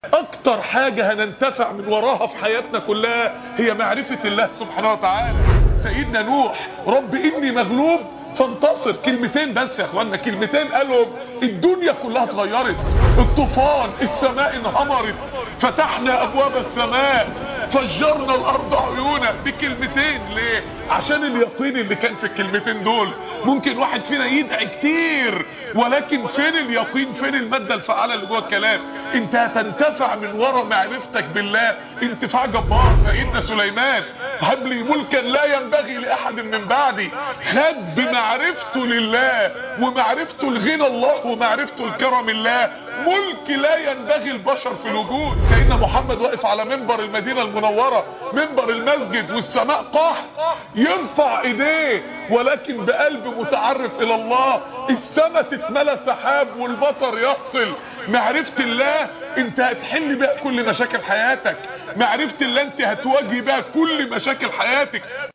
اكتر حاجة هننتفع من وراها في حياتنا كلها هي معرفة الله سبحانه وتعالى سيدنا نوح رب اني مغلوب فانتصر كلمتين بس يا اخوانا كلمتين قالهم الدنيا كلها اتغيرت الطوفان السماء انهمرت فتحنا ابواب السماء فجرنا الارض عيونا بكلمتين ليه عشان اليقين اللي كان في الكلمتين دول ممكن واحد فينا يدعي كتير ولكن فين اليقين فين المادة الفعالة اللي جوه الكلام انت هتنتفع من ورا معرفتك بالله انتفاع جبار سيدنا سليمان هب لي ملكا لا ينبغي لاحد من بعدي خد بمعرفته لله ومعرفته لغنى الله ومعرفته لكرم الله ملك لا ينبغي البشر في الوجود سيدنا محمد واقف على منبر المدينة المنورة منبر المسجد والسماء قاح يرفع ايديه ولكن بقلب متعرف الى الله السماء تتملى سحاب والبطر يهطل معرفة الله انت هتحل بقى كل مشاكل حياتك معرفة الله انت هتواجه بقى كل مشاكل حياتك